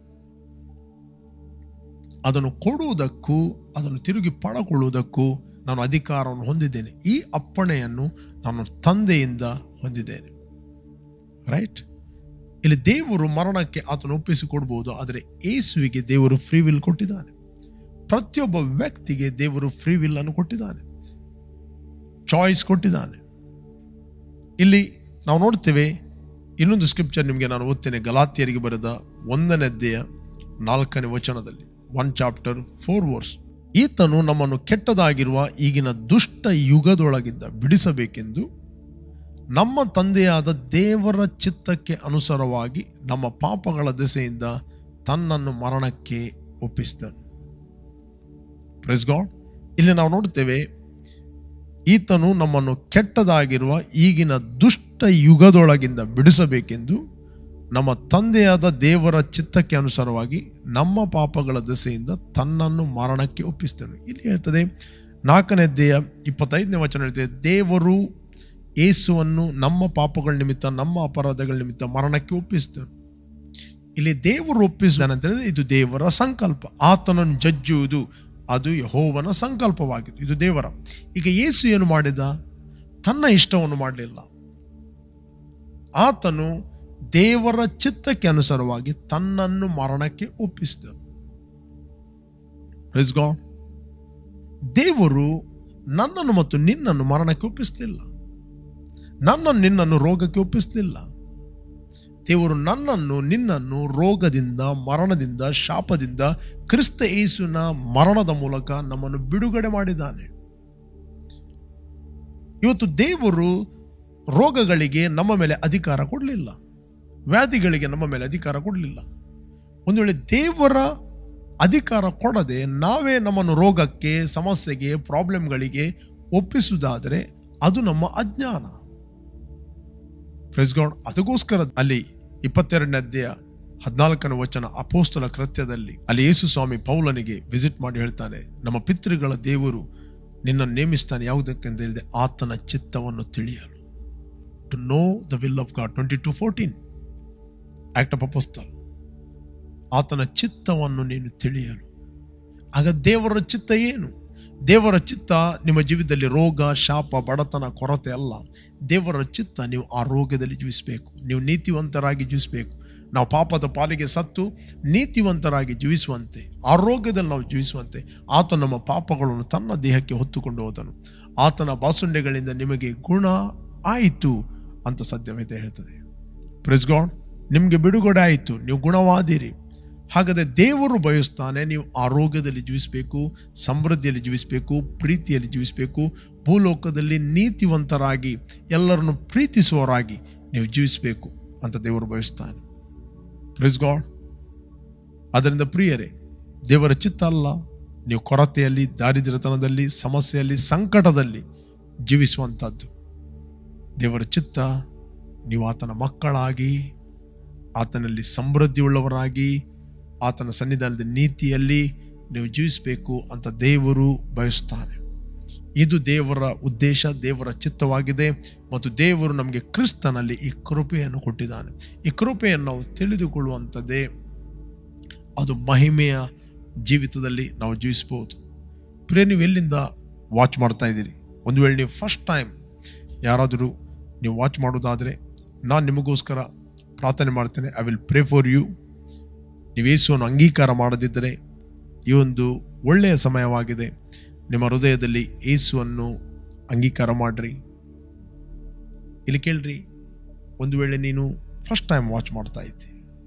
ಅದನ್ನು ಕೊಡುವುದಕ್ಕೂ ಅದನ್ನು ತಿರುಗಿ ಪಡಕೊಳ್ಳುವುದಕ್ಕೂ ನಾನು ಅಧಿಕಾರವನ್ನು ಹೊಂದಿದ್ದೇನೆ ಈ ಅಪ್ಪಣೆಯನ್ನು ನಾನು ತಂದೆಯಿಂದ ಹೊಂದಿದ್ದೇನೆ ರೈಟ್ ಇಲ್ಲಿ ದೇವರು ಮರಣಕ್ಕೆ ಆತನು ಒಪ್ಪಿಸಿಕೊಡ್ಬೋದು ಆದರೆ ಏಸುವಿಗೆ ದೇವರು ಫ್ರೀ ವಿಲ್ ಕೊಟ್ಟಿದ್ದಾನೆ ಪ್ರತಿಯೊಬ್ಬ ವ್ಯಕ್ತಿಗೆ ದೇವರು ಫ್ರೀ ವಿಲ್ ಅನ್ನು ಕೊಟ್ಟಿದ್ದಾನೆ ಚಾಯ್ಸ್ ಕೊಟ್ಟಿದ್ದಾನೆ ಇಲ್ಲಿ ನಾವು ನೋಡ್ತೇವೆ ಇನ್ನೊಂದು ಸ್ಕ್ರಿಪ್ಚರ್ ನಿಮಗೆ ನಾನು ಓದ್ತೇನೆ ಗಲಾತಿಯರಿಗೆ ಬರೆದ ಒಂದನೇ ಅಧ್ಯಾಯ ನಾಲ್ಕನೇ ವಚನದಲ್ಲಿ ಒನ್ ಚಾಪ್ಟರ್ ಫೋರ್ ವರ್ಸ್ ಈತನು ನಮ್ಮನ್ನು ಕೆಟ್ಟದಾಗಿರುವ ಈಗಿನ ದುಷ್ಟ ಯುಗದೊಳಗಿಂದ ಬಿಡಿಸಬೇಕೆಂದು ನಮ್ಮ ತಂದೆಯಾದ ದೇವರ ಚಿತ್ತಕ್ಕೆ ಅನುಸಾರವಾಗಿ ನಮ್ಮ ಪಾಪಗಳ ದೆಸೆಯಿಂದ ತನ್ನನ್ನು ಮರಣಕ್ಕೆ ಒಪ್ಪಿಸಿದನು ಪ್ರೆಸ್ ಗಾಡ್ ಇಲ್ಲಿ ನಾವು ನೋಡ್ತೇವೆ ಈತನು ನಮ್ಮನ್ನು ಕೆಟ್ಟದಾಗಿರುವ ಈಗಿನ ದುಷ್ಟ ಯುಗದೊಳಗಿಂದ ಬಿಡಿಸಬೇಕೆಂದು ನಮ್ಮ ತಂದೆಯಾದ ದೇವರ ಚಿತ್ತಕ್ಕೆ ಅನುಸಾರವಾಗಿ ನಮ್ಮ ಪಾಪಗಳ ದೆಸೆಯಿಂದ ತನ್ನನ್ನು ಮರಣಕ್ಕೆ ಒಪ್ಪಿಸಿದನು ಇಲ್ಲಿ ಹೇಳ್ತದೆ ನಾಲ್ಕನೇ ಅಧ್ಯಾಯ ಇಪ್ಪತ್ತೈದನೇ ವಚನ ಹೇಳ್ತದೆ ದೇವರು ಏಸುವನ್ನು ನಮ್ಮ ಪಾಪಗಳ ನಿಮಿತ್ತ ನಮ್ಮ ಅಪರಾಧಗಳ ನಿಮಿತ್ತ ಮರಣಕ್ಕೆ ಒಪ್ಪಿಸಿದನು ಇಲ್ಲಿ ದೇವರು ಒಪ್ಪಿಸಿದಾನೆ ಅಂತ ಹೇಳಿದ್ರೆ ಇದು ದೇವರ ಸಂಕಲ್ಪ ಆತನನ್ನು ಜಜ್ಜುವುದು ಅದು ಯಹೋವನ ಸಂಕಲ್ಪವಾಗಿತ್ತು ಇದು ದೇವರ ಈಗ ಯೇಸು ಏನು ಮಾಡಿದ ತನ್ನ ಇಷ್ಟವನ್ನು ಮಾಡಲಿಲ್ಲ ಆತನು ದೇವರ ಚಿತ್ತಕ್ಕೆ ಅನುಸಾರವಾಗಿ ತನ್ನನ್ನು ಮರಣಕ್ಕೆ ಒಪ್ಪಿಸಿದನು Praise God. ದೇವರು ನನ್ನನ್ನು ಮತ್ತು ನಿನ್ನನ್ನು ಮರಣಕ್ಕೆ ಒಪ್ಪಿಸಲಿಲ್ಲ ನನ್ನನ್ನು ನಿನ್ನನ್ನು ರೋಗಕ್ಕೆ ಒಪ್ಪಿಸಲಿಲ್ಲ ದೇವರು ನನ್ನನ್ನು ನಿನ್ನನ್ನು ರೋಗದಿಂದ ಮರಣದಿಂದ ಶಾಪದಿಂದ ಕ್ರಿಸ್ತ ಯೇಸುವಿನ ಮರಣದ ಮೂಲಕ ನಮ್ಮನ್ನು ಬಿಡುಗಡೆ ಮಾಡಿದ್ದಾನೆ ಇವತ್ತು ದೇವರು ರೋಗಗಳಿಗೆ ನಮ್ಮ ಮೇಲೆ ಅಧಿಕಾರ ಕೊಡಲಿಲ್ಲ ವ್ಯಾಧಿಗಳಿಗೆ ನಮ್ಮ ಮೇಲೆ ಅಧಿಕಾರ ಕೊಡಲಿಲ್ಲ ಒಂದು ವೇಳೆ ದೇವರ ಅಧಿಕಾರ ಕೊಡದೆ ನಾವೇ ನಮ್ಮನ್ನು ರೋಗಕ್ಕೆ ಸಮಸ್ಯೆಗೆ ಪ್ರಾಬ್ಲಮ್ಗಳಿಗೆ ಒಪ್ಪಿಸುವುದಾದರೆ ಅದು ನಮ್ಮ ಅಜ್ಞಾನ ಪ್ರೆಸ್ ಗಾಡ್ ಅದಕ್ಕೋಸ್ಕರ ಅಲ್ಲಿ ಇಪ್ಪತ್ತೆರಡನೇ ಅಧ್ಯಾಯ ಹದಿನಾಲ್ಕನೇ ವಚನ ಅಪೋಸ್ತಲ ಕೃತ್ಯದಲ್ಲಿ ಅಲ್ಲಿ ಯೇಸು ಸ್ವಾಮಿ ಪೌಲನಿಗೆ ವಿಸಿಟ್ ಮಾಡಿ ಹೇಳ್ತಾನೆ ನಮ್ಮ ಪಿತೃಗಳ ದೇವರು ನಿನ್ನನ್ನು ನೇಮಿಸ್ತಾನೆ ಯಾವುದಕ್ಕೆಂತ ಹೇಳಿದೆ ಆತನ ಚಿತ್ತವನ್ನು ತಿಳಿಯಲು to know the will of God twenty two fourteen act of apostle ಆತನ ಚಿತ್ತವನ್ನು ನೀನು ತಿಳಿಯಲು ಆಗ ದೇವರ ಚಿತ್ತ ಏನು ದೇವರ ಚಿತ್ತ ನಿಮ್ಮ ಜೀವಿತದಲ್ಲಿ ರೋಗ ಶಾಪ ಬಡತನ ಕೊರತೆ ಅಲ್ಲ ದೇವರ ಚಿತ್ತ ನೀವು ಆ ರೋಗದಲ್ಲಿ ಜೀವಿಸಬೇಕು ನೀವು ನೀತಿವಂತರಾಗಿ ಜೀವಿಸಬೇಕು ನಾವು ಪಾಪದ ಪಾಲಿಗೆ ಸತ್ತು ನೀತಿವಂತರಾಗಿ ಜೀವಿಸುವಂತೆ ಆರೋಗ್ಯದಲ್ಲಿ ನಾವು ಜೀವಿಸುವಂತೆ ಆತ ನಮ್ಮ ಪಾಪಗಳನ್ನು ತನ್ನ ದೇಹಕ್ಕೆ ಹೊತ್ತುಕೊಂಡು ಹೋದನು ಆತನ ಬಾಸುಂಡೆಗಳಿಂದ ನಿಮಗೆ ಗುಣ ಆಯಿತು ಅಂತ ಸದ್ಯವೇದ ಹೇಳ್ತದೆ ಪ್ರೆಸ್ ಗಾಡ್ ನಿಮಗೆ ಬಿಡುಗಡೆ ಆಯಿತು ನೀವು ಗುಣವಾದಿರಿ ಹಾಗಾದರೆ ದೇವರು ಬಯಸ್ತಾನೆ ನೀವು ಆರೋಗ್ಯದಲ್ಲಿ ಜೀವಿಸಬೇಕು ಸಮೃದ್ಧಿಯಲ್ಲಿ ಜೀವಿಸಬೇಕು ಪ್ರೀತಿಯಲ್ಲಿ ಜೀವಿಸಬೇಕು ಭೂಲೋಕದಲ್ಲಿ ನೀತಿವಂತರಾಗಿ ಎಲ್ಲರನ್ನು ಪ್ರೀತಿಸುವವರಾಗಿ ನೀವು ಜೀವಿಸಬೇಕು ಅಂತ ದೇವರು ಬಯಸ್ತಾನೆ ಪ್ರಿಸ್ ಗಾಡ್ ಅದರಿಂದ ಪ್ರಿಯರೇ ದೇವರ ಚಿತ್ತ ಅಲ್ಲ ನೀವು ಕೊರತೆಯಲ್ಲಿ ದಾರಿದ್ರ್ಯತನದಲ್ಲಿ ಸಮಸ್ಯೆಯಲ್ಲಿ ಸಂಕಟದಲ್ಲಿ ಜೀವಿಸುವಂಥದ್ದು ದೇವರ ಚಿತ್ತ ನೀವು ಆತನ ಮಕ್ಕಳಾಗಿ ಆತನಲ್ಲಿ ಸಮೃದ್ಧಿ ಉಳ್ಳವರಾಗಿ ಆತನ ಸನ್ನಿಧಾನದ ನೀತಿಯಲ್ಲಿ ನೀವು ಜೀವಿಸಬೇಕು ಅಂತ ದೇವರು ಬಯಸ್ತಾನೆ ಇದು ದೇವರ ಉದ್ದೇಶ ದೇವರ ಚಿತ್ತವಾಗಿದೆ ಮತ್ತು ದೇವರು ನಮಗೆ ಕ್ರಿಸ್ತನಲ್ಲಿ ಈ ಕೃಪೆಯನ್ನು ಕೊಟ್ಟಿದ್ದಾನೆ ಈ ಕೃಪೆಯನ್ನು ನಾವು ತಿಳಿದುಕೊಳ್ಳುವಂಥದ್ದೇ ಅದು ಮಹಿಮೆಯ ಜೀವಿತದಲ್ಲಿ ನಾವು ಜೀವಿಸ್ಬೋದು ಪ್ರಿಯ ನೀವು ಎಲ್ಲಿಂದ ವಾಚ್ ಮಾಡ್ತಾ ಇದ್ದೀರಿ ಒಂದು ವೇಳೆ ನೀವು ಫಸ್ಟ್ ಟೈಮ್ ಯಾರಾದರೂ ನೀವು ವಾಚ್ ಮಾಡೋದಾದರೆ ನಾನು ನಿಮಗೋಸ್ಕರ ಪ್ರಾರ್ಥನೆ ಮಾಡ್ತೇನೆ I will pray for you ನೀವು ಯೇಸುವನ್ನು ಅಂಗೀಕಾರ ಮಾಡದಿದ್ದರೆ ಈ ಒಂದು ಒಳ್ಳೆಯ ಸಮಯವಾಗಿದೆ ನಿಮ್ಮ ಹೃದಯದಲ್ಲಿ ಯೇಸುವನ್ನು ಅಂಗೀಕಾರ ಮಾಡ್ರಿ ಇಲ್ಲಿ ಕೇಳ್ರಿ ಒಂದು ವೇಳೆ ನೀನು ಫಸ್ಟ್ ಟೈಮ್ ವಾಚ್ ಮಾಡ್ತಾ ಇದ್ದೆ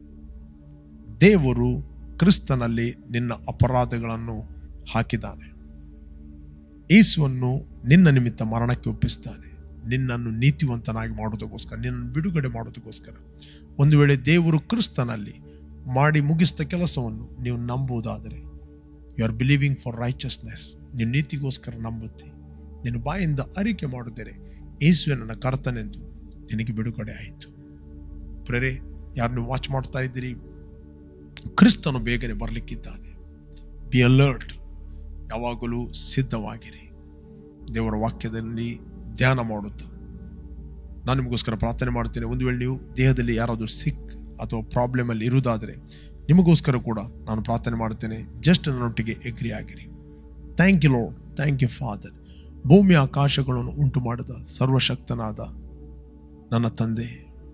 ದೇವರು ಕ್ರಿಸ್ತನಲ್ಲಿ ನಿನ್ನ ಅಪರಾಧಗಳನ್ನು ಹಾಕಿದ್ದಾನೆ ಯೇಸುವನ್ನು ನಿನ್ನ ನಿಮಿತ್ತ ಮರಣಕ್ಕೆ ಒಪ್ಪಿಸ್ತಾನೆ ನಿನ್ನನ್ನು ನೀತಿವಂತನಾಗಿ ಮಾಡೋದಕ್ಕೋಸ್ಕರ ನಿನ್ನನ್ನು ಬಿಡುಗಡೆ ಮಾಡೋದಕ್ಕೋಸ್ಕರ ಒಂದು ವೇಳೆ ದೇವರು ಕ್ರಿಸ್ತನಲ್ಲಿ ಮಾಡಿ ಮುಗಿಸಿದ ಕೆಲಸವನ್ನು ನೀವು ನಂಬುವುದಾದರೆ you are believing for righteousness ನೀವು ನೀತಿಗೋಸ್ಕರ ನಂಬುತ್ತಿ ನಿನ್ನ ಬಾಯಿಂದ ಅರಿಕೆ ಮಾಡಿದರೆ ಯೇಸುವೆ ನನ್ನ ಕರ್ತನೆಂದು ನಿನಗೆ ಬಿಡುಗಡೆ ಆಯಿತು ಪ್ರೇರೆ ಯಾರು ನೀವು ವಾಚ್ ಮಾಡ್ತಾ ಇದ್ದೀರಿ ಕ್ರಿಸ್ತನು ಬೇಗನೆ ಬರಲಿಕ್ಕಿದ್ದಾನೆ ಬಿ ಅಲರ್ಟ್ ಯಾವಾಗಲೂ ಸಿದ್ಧವಾಗಿರಿ ದೇವರ ವಾಕ್ಯದಲ್ಲಿ ಧ್ಯಾನ ಮಾಡುತ್ತಾ ನಾನು ನಿಮಗೋಸ್ಕರ ಪ್ರಾರ್ಥನೆ ಮಾಡ್ತೇನೆ ಒಂದು ವೇಳೆ ನೀವು ದೇಹದಲ್ಲಿ ಯಾರಾದರೂ ಸಿಕ್ ಅಥವಾ ಪ್ರಾಬ್ಲಮಲ್ಲಿ ಇರುವುದಾದರೆ ನಿಮಗೋಸ್ಕರ ಕೂಡ ನಾನು ಪ್ರಾರ್ಥನೆ ಮಾಡ್ತೇನೆ ಜಸ್ಟ್ ನನ್ನೊಟ್ಟಿಗೆ ಎಗ್ರಿ ಆಗಿರಿ thank you Lord thank you Father ಭೂಮಿ ಆಕಾಶಗಳನ್ನು ಉಂಟು ಮಾಡಿದ ಸರ್ವಶಕ್ತನಾದ ನನ್ನ ತಂದೆ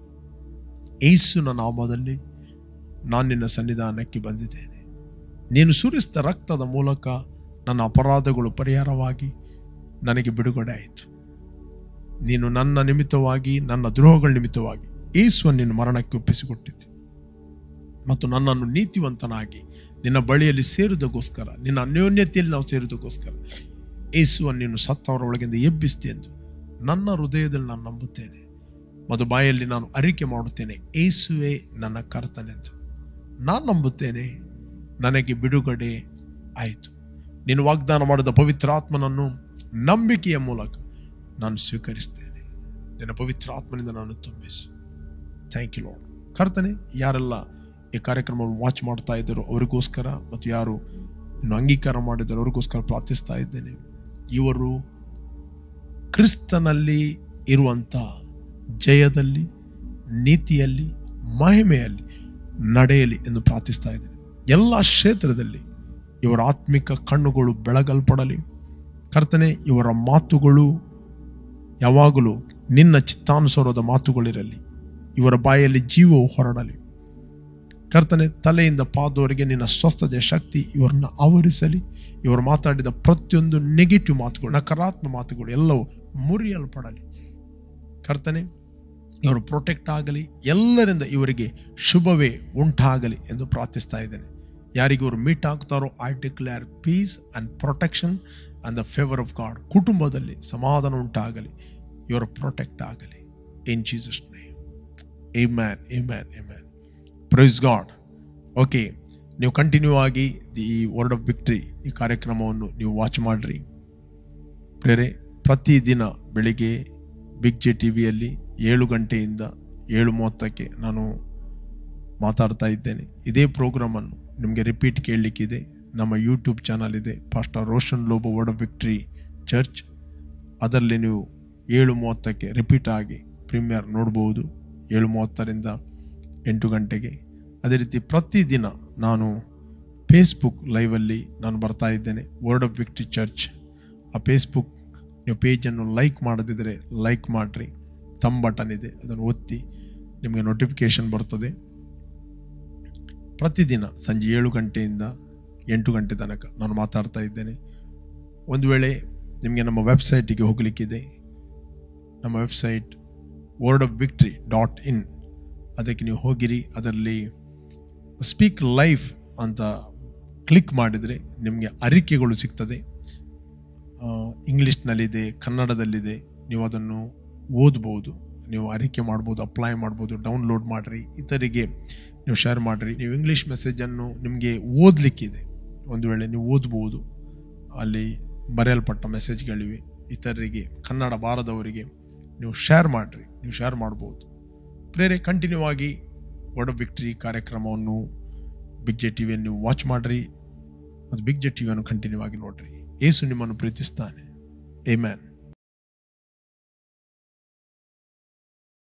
ಏಸುನ ನಾಮದಲ್ಲಿ ನಾನು ನಿನ್ನ ಸನ್ನಿಧಾನಕ್ಕೆ ಬಂದಿದ್ದೇನೆ ನೀನು ಸುರಿಸಿದ ರಕ್ತದ ಮೂಲಕ ನನ್ನ ಅಪರಾಧಗಳು ಪರಿಹಾರವಾಗಿ ನನಗೆ ಬಿಡುಗಡೆ ಆಯಿತು ನೀನು ನನ್ನ ನಿಮಿತ್ತವಾಗಿ ನನ್ನ ದ್ರೋಹಗಳ ನಿಮಿತ್ತವಾಗಿ ಏಸುವನ್ನು ನಿನ್ನ ಮರಣಕ್ಕೆ ಒಪ್ಪಿಸಿಕೊಟ್ಟಿದ್ದೆ ಮತ್ತು ನನ್ನನ್ನು ನೀತಿವಂತನಾಗಿ ನಿನ್ನ ಬಳಿಯಲ್ಲಿ ಸೇರುವುದಕ್ಕೋಸ್ಕರ ನಿನ್ನ ಅನ್ಯೋನ್ಯತೆಯಲ್ಲಿ ನಾವು ಸೇರುವುದಕ್ಕೋಸ್ಕರ ಏಸುವನ್ನು ನೀನು ಸತ್ತವರ ಒಳಗಿಂದ ಎಬ್ಬಿಸ್ತೆ ಎಂದು ನನ್ನ ಹೃದಯದಲ್ಲಿ ನಾನು ನಂಬುತ್ತೇನೆ ಮತ್ತು ಬಾಯಲ್ಲಿ ನಾನು ಅರಿಕೆ ಮಾಡುತ್ತೇನೆ ಏಸುವೆ ನನ್ನ ಕರ್ತನೆಂದು ನಾನು ನಂಬುತ್ತೇನೆ ನನಗೆ ಬಿಡುಗಡೆ ಆಯಿತು ನೀನು ವಾಗ್ದಾನ ಮಾಡಿದ ಪವಿತ್ರ ಆತ್ಮನನ್ನು ನಂಬಿಕೆಯ ಮೂಲಕ ನಾನು ಸ್ವೀಕರಿಸ್ತೇನೆ ನಿನ್ನ ಪವಿತ್ರ ಆತ್ಮನಿಂದ ನಾನು ತುಂಬಿಸು ಥ್ಯಾಂಕ್ ಯು ಲಾರ್ಡ್ ಕರ್ತನೆ ಯಾರೆಲ್ಲ ಈ ಕಾರ್ಯಕ್ರಮವನ್ನು ವಾಚ್ ಮಾಡ್ತಾ ಇದ್ದಾರೋ ಅವರಿಗೋಸ್ಕರ ಮತ್ತು ಯಾರು ಇನ್ನು ಅಂಗೀಕಾರ ಮಾಡಿದ್ದಾರೋ ಅವರಿಗೋಸ್ಕರ ಪ್ರಾರ್ಥಿಸ್ತಾ ಇದ್ದೇನೆ ಇವರು ಕ್ರಿಸ್ತನಲ್ಲಿ ಇರುವಂಥ ಜಯದಲ್ಲಿ ನೀತಿಯಲ್ಲಿ ಮಹಿಮೆಯಲ್ಲಿ ನಡೆಯಲಿ ಎಂದು ಪ್ರಾರ್ಥಿಸ್ತಾ ಇದ್ದೇನೆ ಎಲ್ಲ ಕ್ಷೇತ್ರದಲ್ಲಿ ಇವರ ಆತ್ಮಿಕ ಕಣ್ಣುಗಳು ಬೆಳಗಲ್ಪಡಲಿ ಕರ್ತನೆ ಇವರ ಮಾತುಗಳು ಯಾವಾಗಲೂ ನಿನ್ನ ಚಿತ್ತಾನುಸಾರದ ಮಾತುಗಳಿರಲಿ ಇವರ ಬಾಯಲ್ಲಿ ಜೀವವು ಹೊರಡಲಿ ಕರ್ತನೆ ತಲೆಯಿಂದ ಪಾದವರೆಗೆ ನಿನ್ನ ಸ್ವಸ್ಥತೆ ಶಕ್ತಿ ಇವರನ್ನ ಆವರಿಸಲಿ ಇವರು ಮಾತಾಡಿದ ಪ್ರತಿಯೊಂದು ನೆಗೆಟಿವ್ ಮಾತುಗಳು ನಕಾರಾತ್ಮಕ ಮಾತುಗಳು ಎಲ್ಲವೂ ಮುರಿಯಲ್ಪಡಲಿ ಕರ್ತನೆ ಇವರು ಪ್ರೊಟೆಕ್ಟ್ ಆಗಲಿ ಎಲ್ಲರಿಂದ ಇವರಿಗೆ ಶುಭವೇ ಉಂಟಾಗಲಿ ಎಂದು ಪ್ರಾರ್ಥಿಸ್ತಾ ಇದ್ದೇನೆ ಯಾರಿಗೆ ಇವರು ಮೀಟ್ ಆಗ್ತಾರೋ I declare peace and protection and the favour of God ಕುಟುಂಬದಲ್ಲಿ ಸಮಾಧಾನ ಉಂಟಾಗಲಿ ಇವರು ಪ್ರೊಟೆಕ್ಟ್ ಆಗಲಿ in Jesus name amen amen amen praise God okay ನೀವು ಕಂಟಿನ್ಯೂ ಆಗಿ ಈ ವರ್ಡ್ ಆಫ್ ವಿಕ್ಟ್ರಿ ಈ ಕಾರ್ಯಕ್ರಮವನ್ನು ನೀವು ವಾಚ್ ಮಾಡಿರಿ ಪ್ರೇರೆ ಪ್ರತಿದಿನ ಬೆಳಿಗ್ಗೆ ಬಿಗ್ ಜೆ ಟಿ ವಿಯಲ್ಲಿ ಏಳು ಗಂಟೆಯಿಂದ ಏಳು ಮೂವತ್ತಕ್ಕೆ ನಾನು ಮಾತಾಡ್ತಾ ಇದ್ದೇನೆ ಇದೇ ಪ್ರೋಗ್ರಾಮನ್ನು ನಿಮಗೆ ರಿಪೀಟ್ ಕೇಳಲಿಕ್ಕಿದೆ ನಮ್ಮ ಯೂಟ್ಯೂಬ್ ಚಾನಲ್ ಇದೆ pastor Roshan Lobo Word of victory Church ಅದರಲ್ಲಿ ನೀವು ಏಳು ಮೂವತ್ತಕ್ಕೆ ರಿಪೀಟ್ ಆಗಿ ಪ್ರೀಮಿಯರ್ ನೋಡ್ಬೋದು ಏಳು ಮೂವತ್ತರಿಂದ ಎಂಟು ಗಂಟೆಗೆ ಅದೇ ರೀತಿ ಪ್ರತಿದಿನ ನಾನು ಫೇಸ್ಬುಕ್ ಲೈವಲ್ಲಿ ನಾನು ಬರ್ತಾ ಇದ್ದೇನೆ ವರ್ಡ್ ಆಫ್ ವಿಕ್ಟ್ರಿ ಚರ್ಚ್ ಆ ಫೇಸ್ಬುಕ್ ನೀವು ಪೇಜನ್ನು ಲೈಕ್ ಮಾಡದಿದ್ದರೆ ಲೈಕ್ ಮಾಡಿರಿ ತಮ್ ಬಟನ್ ಇದೆ ಅದನ್ನು ಒತ್ತಿ ನಿಮಗೆ ನೋಟಿಫಿಕೇಷನ್ ಬರ್ತದೆ ಪ್ರತಿದಿನ ಸಂಜೆ ಏಳು ಗಂಟೆಯಿಂದ ಎಂಟು ಗಂಟೆ ತನಕ ನಾನು ಮಾತಾಡ್ತಾ ಇದ್ದೇನೆ ಒಂದು ವೇಳೆ ನಿಮಗೆ ನಮ್ಮ ವೆಬ್ಸೈಟಿಗೆ ಹೋಗಲಿಕ್ಕಿದೆ ನಮ್ಮ website word of victory dot in ಅದಕ್ಕೆ ನೀವು ಹೋಗಿರಿ ಅದರಲ್ಲಿ ಸ್ಪೀಕ್ ಲೈಫ್ ಅಂತ ಕ್ಲಿಕ್ ಮಾಡಿದರೆ ನಿಮಗೆ ಅರಿಕೆಗಳು ಸಿಗ್ತದೆ ಆ, ಇಂಗ್ಲೀಷ್ನಲ್ಲಿದೆ ಕನ್ನಡದಲ್ಲಿದೆ ನೀವು ಅದನ್ನು ಓದ್ಬೋದು ನೀವು ಅರಿಕೆ ಮಾಡ್ಬೋದು ಅಪ್ಲೈ ಮಾಡ್ಬೋದು ಡೌನ್ಲೋಡ್ ಮಾಡಿರಿ ಇತರಿಗೆ ನೀವು ಶೇರ್ ಮಾಡಿರಿ ನೀವು ಇಂಗ್ಲೀಷ್ ಮೆಸೇಜನ್ನು ನಿಮಗೆ ಓದಲಿಕ್ಕಿದೆ ಒಂದು ವೇಳೆ ನೀವು ಓದ್ಬೋದು ಅಲ್ಲಿ ಬರೆಯಲ್ಪಟ್ಟ ಮೆಸೇಜ್ಗಳಿವೆ ಇತರರಿಗೆ ಕನ್ನಡ ಬಾರದವರಿಗೆ ನೀವು ಶೇರ್ ಮಾಡಿರಿ ನೀವು ಶೇರ್ ಮಾಡ್ಬೋದು ಪ್ರೇರೆ ಕಂಟಿನ್ಯೂ ಆಗಿ ವರ್ಡ್ ಆಫ್ ವಿಕ್ಟ್ರಿ ಕಾರ್ಯಕ್ರಮವನ್ನು ಬಿಗ್ ಜೆ ಟಿ ವಿಯನ್ನು ನೀವು ವಾಚ್ ಮಾಡಿರಿ ಮತ್ತು ಬಿಗ್ ಜೆ ಟಿ ವಿಯನ್ನು ಕಂಟಿನ್ಯೂ ಆಗಿ ನೋಡ್ರಿ ಏಸು ನಿಮ್ಮನ್ನು ಪ್ರೀತಿಸ್ತಾನೆ ಏ ಮ್ಯಾನ್